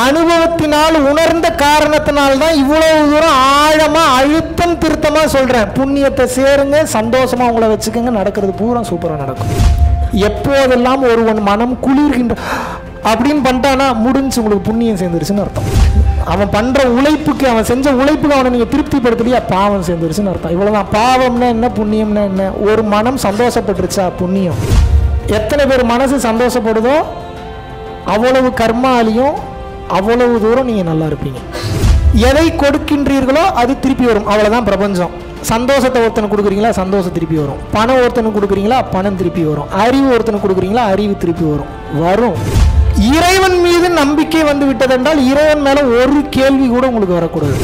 அனுபவத்தினால் உணர்ந்த காரணத்தினால் தான் இவ்வளவு தூரம் ஆழமா அழுத்தம் திருத்தமா சொல்றேன் புண்ணியத்தை சேருங்க சந்தோஷமா உங்களை வச்சுக்கோங்க நடக்கிறது பூரா சூப்பரா நடக்கும் எப்போதெல்லாம் ஒருவன் மனம் குளிர்கின்ற அப்படின்னு பண்ணிட்டானா முடிஞ்சு உங்களுக்கு புண்ணியம் சேர்ந்துருச்சுன்னு அர்த்தம் அவன் பண்ற உழைப்புக்கு அவன் செஞ்ச உழைப்புக்கு அவனை நீங்க திருப்திப்படுத்தலையா பாவம் சேர்ந்துருச்சுன்னு அர்த்தம் இவ்வளவுதான் பாவம்னா என்ன புண்ணியம்னா என்ன ஒரு மனம் சந்தோஷப்பட்டுருச்சா புண்ணியம் எத்தனை பேர் மனசு சந்தோஷப்படுதோ அவ்வளவு கர்மாலையும் அவ்வளவு தூரம் நீங்கள் நல்லா இருப்பீங்க எதை கொடுக்கின்றீர்களோ அது திருப்பி வரும் அவ்வளோதான் பிரபஞ்சம் சந்தோஷத்தை ஒருத்தனுக்கு கொடுக்குறீங்களா சந்தோஷம் திருப்பி வரும் பணம் ஒருத்தனுக்கு கொடுக்குறீங்களா பணம் திருப்பி வரும் அறிவு ஒருத்தனுக்கு கொடுக்குறீங்களா அறிவு திருப்பி வரும் வரும் இறைவன் மீது நம்பிக்கை வந்து விட்டதென்றால் இறைவன் மேலே ஒரு கேள்வி கூட உங்களுக்கு வரக்கூடாது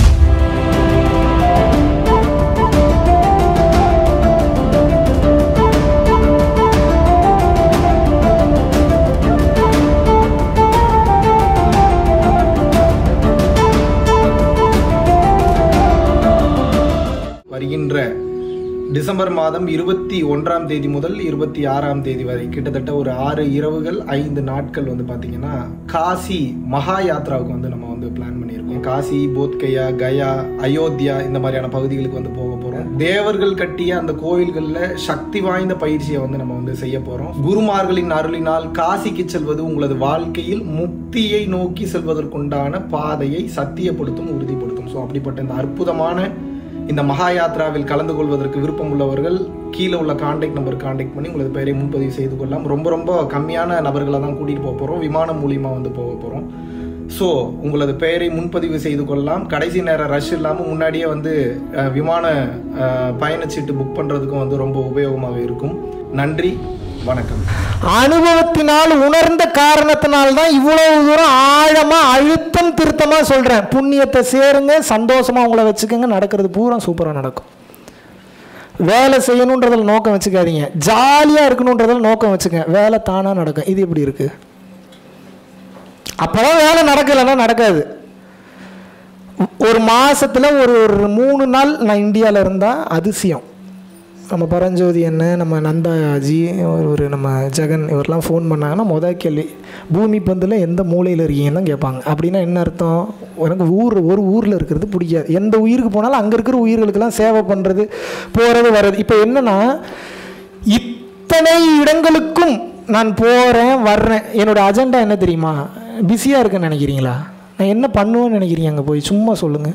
வருகின்ற டிசம்பர் மாதம் இருபத்தி ஒன்றாம் தேதி முதல் இருபத்தி ஆறாம் தேதி வரை கிட்டத்தட்ட ஒரு ஆறு இரவுகள் ஐந்து நாட்கள் வந்து பார்த்தீங்கன்னா காசி மகா யாத்ராவுக்கு வந்து நம்ம வந்து பிளான் பண்ணியிருக்கோம் காசி போத்கயா கயா அயோத்தியா இந்த மாதிரியான பகுதிகளுக்கு வந்து போக போகிறோம் தேவர்கள் கட்டிய அந்த கோயில்களில் சக்தி வாய்ந்த பயிற்சியை வந்து நம்ம வந்து செய்ய போகிறோம் குருமார்களின் அருளினால் காசிக்கு செல்வது உங்களது வாழ்க்கையில் முக்தியை நோக்கி செல்வதற்குண்டான பாதையை சத்தியப்படுத்தும் உறுதிப்படுத்தும் ஸோ அப்படிப்பட்ட இந்த அற்புதமான இந்த மகா யாத்ராவில் கலந்து கொள்வதற்கு விருப்பம் உள்ளவர்கள் கீழே உள்ள காண்டாக்ட் நம்பர் காண்டாக்ட் பண்ணி உங்களது பெயரை முன்பதிவு செய்து கொள்ளலாம் ரொம்ப ரொம்ப கம்மியான நபர்களை தான் கூட்டிகிட்டு போக போகிறோம் விமானம் மூலியமாக வந்து போக போகிறோம் ஸோ உங்களது பெயரை முன்பதிவு செய்து கொள்ளலாம் கடைசி நேரம் ரஷ் இல்லாமல் முன்னாடியே வந்து அஹ், விமான அஹ், பயணச்சீட்டு புக் பண்ணுறதுக்கும் வந்து ரொம்ப உபயோகமாக இருக்கும் நன்றி வணக்கம் அனுபவத்தினால் உணர்ந்த காரணத்தினால் தான் இவ்வளவு தூரம் ஆழமா அழுத்தம் திருத்தமா சொல்றேன் புண்ணியத்தை சேருங்க சந்தோஷமா உங்களை வச்சுக்கோங்க நடக்கிறது பூரா சூப்பரா நடக்கும் வேலை செய்யணுன்றதில் நோக்கம் வச்சுக்காதீங்க ஜாலியாக இருக்கணுன்றதில் நோக்கம் வச்சுக்க வேலை தானாக நடக்கும் இது எப்படி இருக்கு அப்போதான் வேலை நடக்கலைன்னா நடக்காது ஒரு மாசத்துல ஒரு ஒரு மூணு நாள் நான் இந்தியாவில் இருந்தால் அதிசயம் நம்ம பரஞ்சோதி என்ன நம்ம நந்தாஜி ஒரு ஒரு நம்ம ஜெகன் இவரெல்லாம் ஃபோன் பண்ணாங்கன்னா மொதல் கேள்வி பூமி பந்தில் எந்த மூலையில் இருக்கீங்கன்னு தான் கேட்பாங்க அப்படின்னா என்ன அர்த்தம் எனக்கு ஊர் ஒரு ஊரில் இருக்கிறது பிடிக்காது எந்த உயிருக்கு போனாலும் அங்கே இருக்கிற உயிர்களுக்கெல்லாம் சேவை பண்ணுறது போகிறது வர்றது இப்போ என்னன்னா இத்தனை இடங்களுக்கும் நான் போகிறேன் வர்றேன் என்னோட அஜெண்டா என்ன தெரியுமா பிஸியாக இருக்குன்னு நினைக்கிறீங்களா நான் என்ன பண்ணுவேன்னு நினைக்கிறீங்க அங்கே போய் சும்மா சொல்லுங்கள்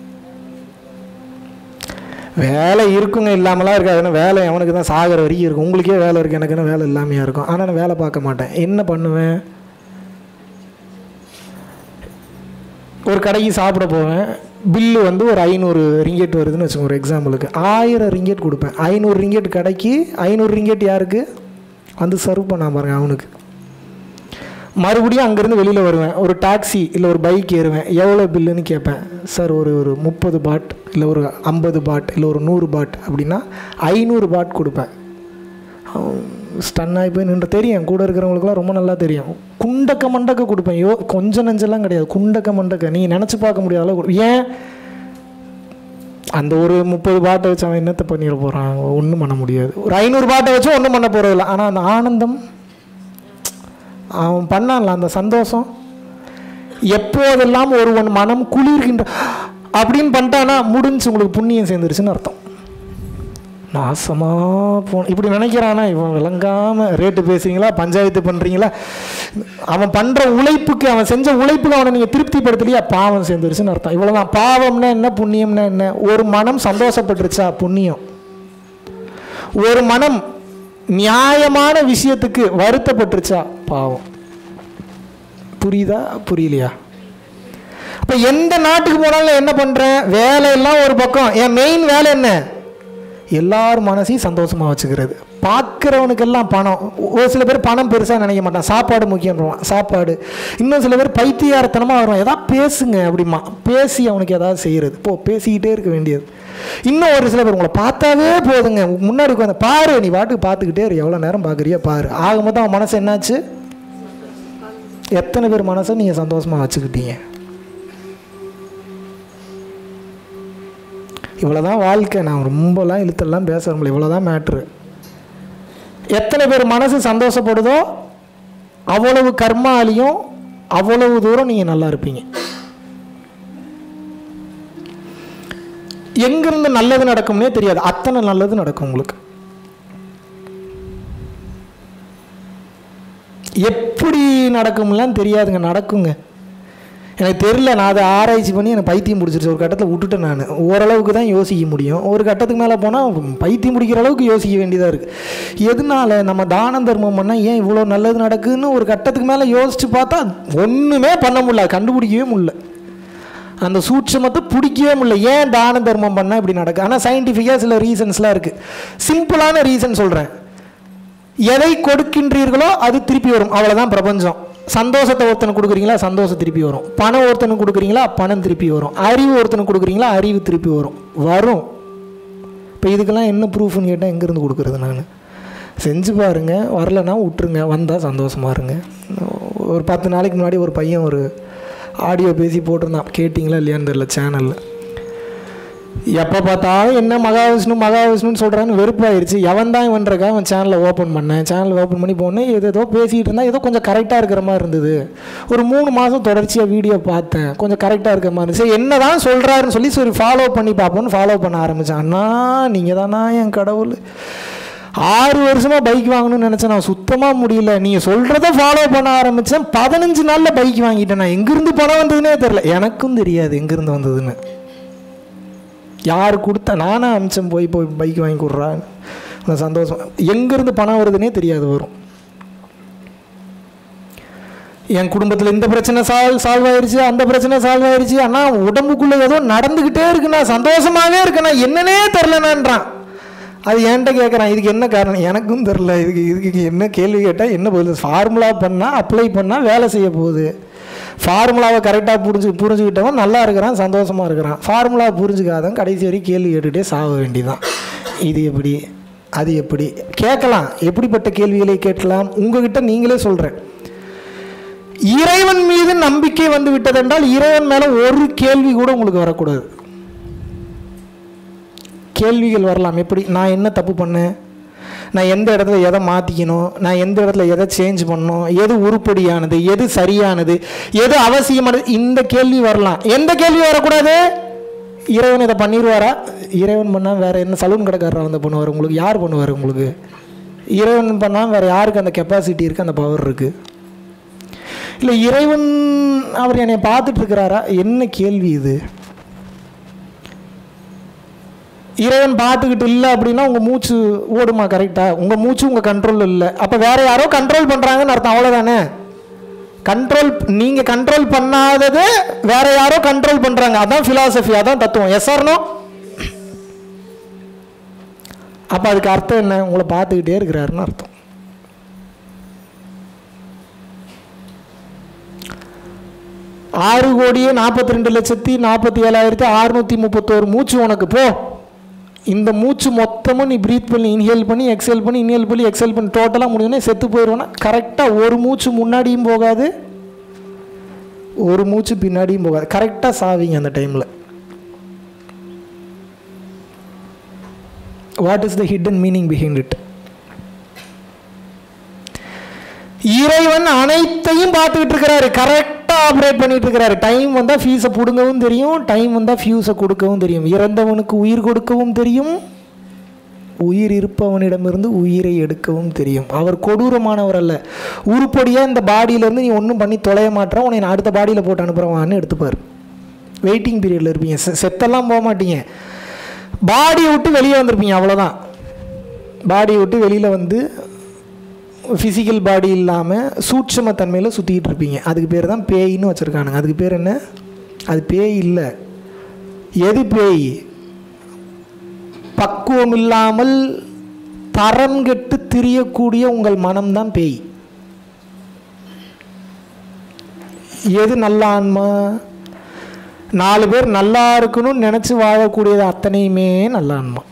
வேலை இருக்குங்க இல்லாமலாம் இருக்காதுன்னு வேலை அவனுக்கு தான் சாகிற வரைக்கும் இருக்கும் உங்களுக்கே வேலை இருக்குது எனக்குன்னு வேலை இல்லாமையாக இருக்கும் ஆனால் நான் வேலை பார்க்க மாட்டேன் என்ன பண்ணுவேன் ஒரு கடைக்கு சாப்பிட போவேன் பில்லு வந்து ஒரு ஐநூறு ரிங்கெட் வருதுன்னு வச்சுக்கோங்க ஒரு எக்ஸாம்பிளுக்கு ஆயிரம் ரிங்கெட் கொடுப்பேன் ஐநூறு ரிங்கெட் கடைக்கு ஐநூறு ரிங்கெட் யாருக்கு வந்து சர்வ் பண்ண பாருங்க அவனுக்கு மறுபடியும் அங்கேருந்து வெளியில் வருவேன் ஒரு டாக்ஸி இல்லை ஒரு பைக் ஏறுவேன் எவ்வளோ பில்லுன்னு கேட்பேன் சார் ஒரு ஒரு முப்பது பாட் இல்லை ஒரு ஐம்பது பாட் இல்லை ஒரு நூறு பாட் அப்படின்னா ஐநூறு பாட் கொடுப்பேன் ஸ்டன் ஆகி போய் நின்று தெரியும் கூட இருக்கிறவங்களுக்குலாம் ரொம்ப நல்லா தெரியும் குண்டக்க மண்டக்க கொடுப்பேன் யோ கொஞ்சம் நெஞ்செல்லாம் கிடையாது குண்டக்க மண்டக்க நீங்கள் நினச்சி பார்க்க முடியாத அளவு கொடு- ஏன் அந்த ஒரு முப்பது பாட்டை வச்சு அவன் என்னத்தை பண்ணிட போகிறான் ஒன்றும் பண்ண முடியாது ஒரு ஐநூறு பாட்டை வச்சு ஒன்றும் பண்ண போகிறதில்ல ஆனால் அந்த ஆனந்தம் அவன் பண்ணான்ல அந்த சந்தோஷம் எப்போதெல்லாம் ஒருவன் மனம் குளிர்கின்ற அப்படின்னு பண்ணிட்டானா முடிஞ்சு உங்களுக்கு புண்ணியம் சேர்ந்துருச்சுன்னு அர்த்தம் நாசமாக போ இப்படி நினைக்கிறானா இவன் விளங்காம ரேட்டு பேசுறீங்களா பஞ்சாயத்து பண்ணுறீங்களா அவன் பண்ணுற உழைப்புக்கு அவன் செஞ்ச உழைப்புக்கு அவனை நீங்கள் திருப்திப்படுத்தலையா பாவம் சேர்ந்துருச்சுன்னு அர்த்தம் இவ்வளோதான் பாவம்னா என்ன புண்ணியம்னா என்ன ஒரு மனம் சந்தோஷப்பட்டுருச்சா புண்ணியம் ஒரு மனம் நியாயமான விஷயத்துக்கு வருத்தப்பட்டுருச்சா பாவம் புரியுதா புரியலையா அப்போ எந்த நாட்டுக்கு போனாலும் என்ன பண்ணுறேன் வேலையெல்லாம் ஒரு பக்கம் என் மெயின் வேலை என்ன எல்லார் மனசையும் சந்தோஷமாக வச்சுக்கிறது பார்க்குறவனுக்கெல்லாம் பணம் ஒரு சில பேர் பணம் பெருசாக நினைக்க மாட்டான் சாப்பாடு முக்கியம்ன்றான் சாப்பாடு இன்னும் சில பேர் பைத்தியார்த்தனமாக வருவான் ஏதாவது பேசுங்க அப்படிமா பேசி அவனுக்கு ஏதாவது செய்கிறது போ பேசிக்கிட்டே இருக்க வேண்டியது இன்னும் ஒரு சில பேர் உங்களை பார்த்தாவே போதுங்க முன்னாடி உட்காந்து பாரு நீ பாட்டுக்கு பார்த்துக்கிட்டே இரு எவ்வளோ நேரம் பார்க்குறியா பாரு ஆக மொத்தம் அவன் மனசு என்னாச்சு எத்தனை பேர் மனசை நீங்கள் சந்தோஷமாக வச்சுக்கிட்டீங்க இவ்வளோதான் வாழ்க்கை நான் ரொம்பலாம் இழுத்தெல்லாம் பேச முடியல இவ்வளோதான் மேட்ரு எத்தனை பேர் மனசு சந்தோஷப்படுதோ அவ்வளவு கர்மாலையும் அவ்வளவு தூரம் நீங்கள் நல்லா இருப்பீங்க எங்கிருந்து நல்லது நடக்கும்னே தெரியாது அத்தனை நல்லது நடக்கும் உங்களுக்கு எப்படி நடக்கும்லாம் தெரியாதுங்க நடக்குங்க எனக்கு தெரில நான் அதை ஆராய்ச்சி பண்ணி எனக்கு பைத்தியம் பிடிச்சிருச்சு ஒரு கட்டத்தில் விட்டுட்டேன் நான் ஓரளவுக்கு தான் யோசிக்க முடியும் ஒரு கட்டத்துக்கு மேலே போனால் பைத்தியம் பிடிக்கிற அளவுக்கு யோசிக்க வேண்டியதாக இருக்குது எதனால நம்ம தானம் தர்மம் பண்ணால் ஏன் இவ்வளோ நல்லது நடக்குதுன்னு ஒரு கட்டத்துக்கு மேலே யோசித்து பார்த்தா ஒன்றுமே பண்ண முடியல கண்டுபிடிக்கவே முடியல அந்த சூட்சமத்தை பிடிக்கவே முடியல ஏன் தான தர்மம் பண்ணால் இப்படி நடக்குது ஆனால் சயின்டிஃபிக்காக சில ரீசன்ஸ்லாம் இருக்குது சிம்பிளான ரீசன் சொல்கிறேன் எதை கொடுக்கின்றீர்களோ அது திருப்பி வரும் அவ்வளோதான் பிரபஞ்சம் சந்தோஷத்தை ஒருத்தனுக்கு கொடுக்குறீங்களா சந்தோஷம் திருப்பி வரும் பணம் ஒருத்தனுக்கு கொடுக்குறீங்களா பணம் திருப்பி வரும் அறிவு ஒருத்தனுக்கு கொடுக்குறீங்களா அறிவு திருப்பி வரும் வரும் இப்போ இதுக்கெல்லாம் என்ன ப்ரூஃப்னு கேட்டால் எங்கேருந்து கொடுக்குறது நான் செஞ்சு பாருங்க வரலன்னா விட்டுருங்க வந்தால் சந்தோஷமா இருங்க ஒரு பத்து நாளைக்கு முன்னாடி ஒரு பையன் ஒரு ஆடியோ பேசி போட்டிருந்தான் கேட்டிங்களா இல்லையான்னு தெரியல சேனலில் எப்போ பார்த்தாலும் என்ன மகாவிஷ்ணு மகாவிஷ்ணுன்னு சொல்கிறான்னு வெறுப்பாயிருச்சு எவன் தான் இவன்றக்கா அவன் சேனலை ஓப்பன் பண்ணேன் சேனல் ஓப்பன் பண்ணி போனேன் ஏதோ ஏதோ பேசிகிட்டு இருந்தா ஏதோ கொஞ்சம் கரெக்டாக இருக்கிற மாதிரி இருந்தது ஒரு மூணு மாதம் தொடர்ச்சியாக வீடியோ பார்த்தேன் கொஞ்சம் கரெக்டாக இருக்கிற மாதிரி இருந்துச்சு என்ன தான் சொல்கிறாருன்னு சொல்லி சரி ஃபாலோ பண்ணி பார்ப்போன்னு ஃபாலோ பண்ண ஆரம்பித்தேன் அண்ணா நீங்கள் தானா என் கடவுள் ஆறு வருஷமாக பைக் வாங்கணும்னு நினச்சேன் நான் சுத்தமாக முடியல நீங்கள் சொல்கிறத ஃபாலோ பண்ண ஆரம்பித்தேன் பதினஞ்சு நாளில் பைக் வாங்கிட்டேன் நான் எங்கேருந்து பணம் வந்ததுன்னே தெரில எனக்கும் தெரியாது எங்கேருந்து வந்ததுன்னு யார் கொடுத்தா நானே அமிச்சம் போய் போய் பைக் வாங்கி கொடுறான்னு சந்தோஷம் எங்கேருந்து பணம் வருதுன்னே தெரியாது வரும் என் குடும்பத்தில் இந்த பிரச்சனை சால்வ் சால்வ் ஆயிருச்சு அந்த பிரச்சனை சால்வ் ஆயிருச்சு ஆனால் உடம்புக்குள்ளே ஏதோ நடந்துக்கிட்டே இருக்குண்ணா சந்தோஷமாகவே இருக்குண்ணா என்னன்னே தெரிலனான்றான் அது என்கிட்ட கேட்குறான் இதுக்கு என்ன காரணம் எனக்கும் தெரில இதுக்கு இதுக்கு என்ன கேள்வி கேட்டால் என்ன பதில் ஃபார்முலா பண்ணால் அப்ளை பண்ணால் வேலை செய்ய போகுது ஃபார்முலாவை கரெக்டாக புரிஞ்சு புரிஞ்சுக்கிட்டவன் நல்லா இருக்கிறான் சந்தோஷமாக இருக்கிறான் ஃபார்முலா புரிஞ்சுக்காதவன் கடைசி வரைக்கும் கேள்வி கேட்டுகிட்டே சாக வேண்டியதான் இது எப்படி அது எப்படி கேட்கலாம் எப்படிப்பட்ட கேள்விகளை கேட்கலாம் உங்ககிட்ட நீங்களே சொல்கிறேன் இறைவன் மீது நம்பிக்கை வந்து விட்டதென்றால் இறைவன் மேலே ஒரு கேள்வி கூட உங்களுக்கு வரக்கூடாது கேள்விகள் வரலாம் எப்படி நான் என்ன தப்பு பண்ணேன் நான் எந்த இடத்துல எதை மாற்றிக்கணும் நான் எந்த இடத்துல எதை சேஞ்ச் பண்ணணும் எது உருப்படியானது எது சரியானது எது அவசியமானது இந்த கேள்வி வரலாம் எந்த கேள்வி வரக்கூடாது இறைவன் இதை பண்ணிடுவாரா இறைவன் பண்ணால் வேறு என்ன சலூன் கடைக்காரர் வந்து பண்ணுவார் உங்களுக்கு யார் பண்ணுவார் உங்களுக்கு இறைவன் பண்ணால் வேறு யாருக்கு அந்த கெப்பாசிட்டி இருக்குது அந்த பவர் இருக்குது இல்லை இறைவன் அவர் என்னை பார்த்துட்டு இருக்கிறாரா என்ன கேள்வி இது இறைவன் பார்த்துக்கிட்டு இல்லை அப்படின்னா உங்கள் மூச்சு ஓடுமா கரெக்டாக உங்கள் மூச்சு உங்கள் கண்ட்ரோல் இல்லை அப்போ வேற யாரோ கண்ட்ரோல் பண்ணுறாங்கன்னு அர்த்தம் அவ்வளோதானே கண்ட்ரோல் நீங்கள் கண்ட்ரோல் பண்ணாதது வேற யாரோ கண்ட்ரோல் பண்ணுறாங்க அதான் ஃபிலாசபி அதான் தத்துவம் எஸ் ஆர்னோ அப்போ அதுக்கு அர்த்தம் என்ன உங்களை பார்த்துக்கிட்டே இருக்கிறாருன்னு அர்த்தம் ஆறு கோடியே நாற்பத்தி ரெண்டு லட்சத்தி நாற்பத்தி ஏழாயிரத்தி அறுநூற்றி முப்பத்தோரு மூச்சு உனக்கு போ இந்த மூச்சு மொத்தமும் நீ ப்ரீத் பண்ணி இன்ஹேல் பண்ணி எக்ஸேல் பண்ணி இன்ஹேல் பண்ணி எக்ஸேல் பண்ணி டோட்டலாக முடியும்னா செத்து போயிடுவேன்னா கரெக்டாக ஒரு மூச்சு முன்னாடியும் போகாது ஒரு மூச்சு பின்னாடியும் போகாது கரெக்டாக சாவிங்க அந்த டைமில் what is the hidden meaning behind it இறைவன் அனைத்தையும் பார்த்துக்கிட்டு இருக்கிறாரு கரெக்டாக ஆப்ரேட் பண்ணிட்டு இருக்கிறாரு டைம் வந்தால் ஃபீஸை பிடுங்கவும் தெரியும் டைம் வந்தால் ஃபியூஸை கொடுக்கவும் தெரியும் இறந்தவனுக்கு உயிர் கொடுக்கவும் தெரியும் உயிர் இருப்பவனிடமிருந்து உயிரை எடுக்கவும் தெரியும் அவர் கொடூரமானவர் அல்ல உருப்படியாக இந்த பாடியிலேருந்து நீ ஒன்றும் பண்ணி தொலைய மாட்டேற உன்னை நான் அடுத்த பாடியில் போட்டு அனுப்புகிறவான்னு எடுத்துப்பார் வெயிட்டிங் பீரியடில் இருப்பீங்க செ- செத்தெல்லாம் போக மாட்டீங்க பாடியை விட்டு வெளியே வந்திருப்பீங்க அவ்வளோதான் பாடியை விட்டு வெளியில் வந்து ஃபிசிக்கல் பாடி இல்லாமல் சூட்சம தன்மையில் சுற்றிக்கிட்டு இருப்பீங்க அதுக்கு பேர் தான் பேயின்னு வச்சுருக்கானுங்க அதுக்கு பேர் என்ன அது பேய் இல்லை எது பேய் பக்குவம் இல்லாமல் தரம் கெட்டு திரியக்கூடிய உங்கள் மனம்தான் பேய் எது நல்ல ஆன்மா நாலு பேர் நல்லா இருக்கணும்னு நினச்சி வாழக்கூடியது அத்தனையுமே நல்ல ஆன்மா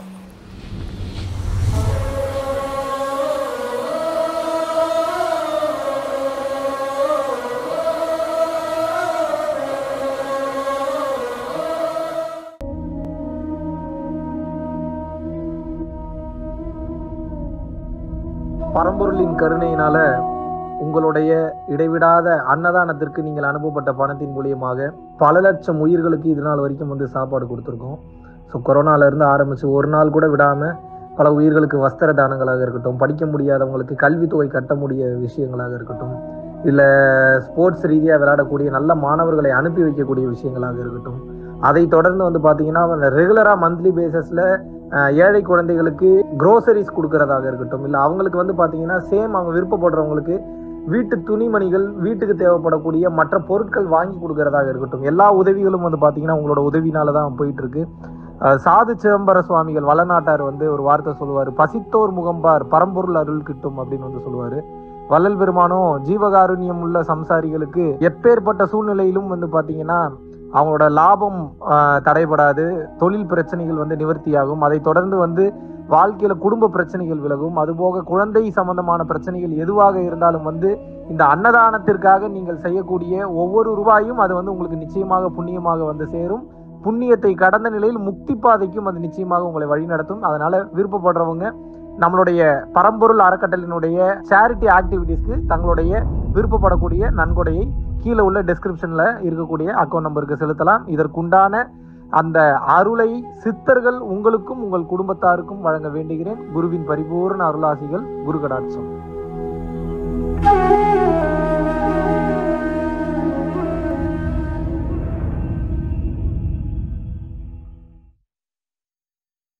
பரம்பொருளின் கருணையினால உங்களுடைய இடைவிடாத அன்னதானத்திற்கு நீங்கள் அனுப்பப்பட்ட பணத்தின் மூலியமாக பல லட்சம் உயிர்களுக்கு இது நாள் வரைக்கும் வந்து சாப்பாடு கொடுத்துருக்கோம் ஸோ கொரோனாலேருந்து ஆரம்பித்து ஒரு நாள் கூட விடாமல் பல உயிர்களுக்கு வஸ்திர தானங்களாக இருக்கட்டும் படிக்க முடியாதவங்களுக்கு கல்வித்தொகை கட்ட முடிய விஷயங்களாக இருக்கட்டும் இல்லை ஸ்போர்ட்ஸ் ரீதியாக விளையாடக்கூடிய நல்ல மாணவர்களை அனுப்பி வைக்கக்கூடிய விஷயங்களாக இருக்கட்டும் அதை தொடர்ந்து வந்து பார்த்தீங்கன்னா ரெகுலராக மந்த்லி பேசிஸில் ஏழை குழந்தைகளுக்கு க்ரோசரிஸ் கொடுக்கறதாக இருக்கட்டும் இல்லை அவங்களுக்கு வந்து பார்த்தீங்கன்னா சேம் அவங்க விருப்பப்படுறவங்களுக்கு வீட்டு துணிமணிகள் வீட்டுக்கு தேவைப்படக்கூடிய மற்ற பொருட்கள் வாங்கி கொடுக்கறதாக இருக்கட்டும் எல்லா உதவிகளும் வந்து பார்த்தீங்கன்னா உங்களோட உதவினால தான் போயிட்டு இருக்கு அஹ் சாது சிதம்பர சுவாமிகள் வளநாட்டார் வந்து ஒரு வார்த்தை சொல்லுவார் பசித்தோர் முகம்பார் பரம்பொருள் அருள் கிட்டும் அப்படின்னு வந்து சொல்லுவார் வள்ளல் பெருமானும் ஜீவகாருண்யம் உள்ள சம்சாரிகளுக்கு எப்பேற்பட்ட சூழ்நிலையிலும் வந்து பார்த்தீங்கன்னா அவங்களோட லாபம் ஆஹ், தடைபடாது தொழில் பிரச்சனைகள் வந்து நிவர்த்தியாகும் அதை தொடர்ந்து வந்து வாழ்க்கையில குடும்ப பிரச்சனைகள் விலகும் அதுபோக குழந்தை சம்பந்தமான பிரச்சனைகள் எதுவாக இருந்தாலும் வந்து இந்த அன்னதானத்திற்காக நீங்கள் செய்யக்கூடிய ஒவ்வொரு ரூபாயும் அது வந்து உங்களுக்கு நிச்சயமாக புண்ணியமாக வந்து சேரும் புண்ணியத்தை கடந்த நிலையில் முக்தி பாதைக்கும் அது நிச்சயமாக உங்களை வழிநடத்தும் அதனால விருப்பப்படுறவங்க நம்மளுடைய பரம்பொருள் அறக்கட்டளினுடைய சேரிட்டி ஆக்டிவிட்டீஸ்க்கு தங்களுடைய விருப்பப்படக்கூடிய நன்கொடையை கீழே உள்ள டெஸ்கிரிப்ஷன்ல இருக்கக்கூடிய அக்கௌண்ட் நம்பருக்கு செலுத்தலாம் இதற்குண்டான அந்த அருளை சித்தர்கள் உங்களுக்கும் உங்கள் குடும்பத்தாருக்கும் வழங்க வேண்டுகிறேன் குருவின் பரிபூர்ண அருளாசிகள் குரு கடாட்சம்